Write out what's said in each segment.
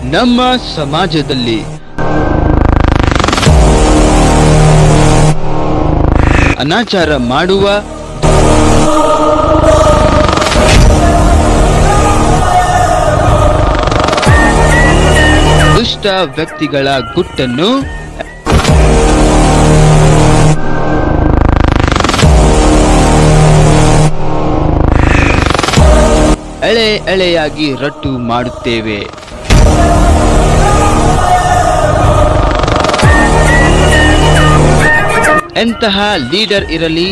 ನಮ್ಮ ಸಮಾಜದಲ್ಲಿ ಅನಾಚಾರ ಮಾಡುವ ದುಷ್ಟ ವ್ಯಕ್ತಿಗಳ ಗುಟ್ಟನ್ನು ಎಳೆ ಎಳೆಯಾಗಿ ರಟ್ಟು ಮಾಡುತ್ತೇವೆ ಎಂತಹ ಲೀಡರ್ ಇರಲಿ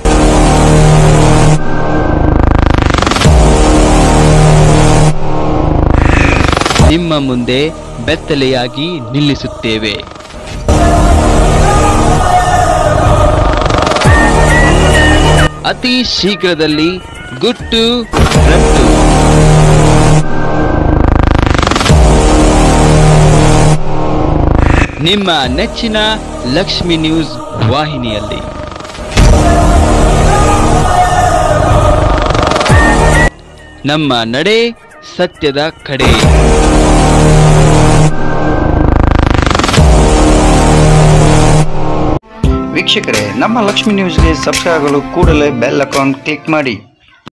ನಿಮ್ಮ ಮುಂದೆ ಬೆತ್ತಲೆಯಾಗಿ ನಿಲ್ಲಿಸುತ್ತೇವೆ ಅತಿ ಶೀಘ್ರದಲ್ಲಿ ಗುಟ್ಟು ರಟ್ಟು ನಿಮ್ಮ ನೆಚ್ಚಿನ ಲಕ್ಷ್ಮಿ ನ್ಯೂಸ್ ವಾಹಿನಿಯಲ್ಲಿ ನಮ್ಮ ನಡೆ ಸತ್ಯದ ಕಡೆ ವೀಕ್ಷಕರೇ ನಮ್ಮ ಲಕ್ಷ್ಮಿ ನ್ಯೂಸ್ಗೆ ಸಬ್ಸ್ಕ್ರೈಬ್ ಆಗಲು ಕೂಡಲೇ ಬೆಲ್ ಅಕೌಂಟ್ ಕ್ಲಿಕ್ ಮಾಡಿ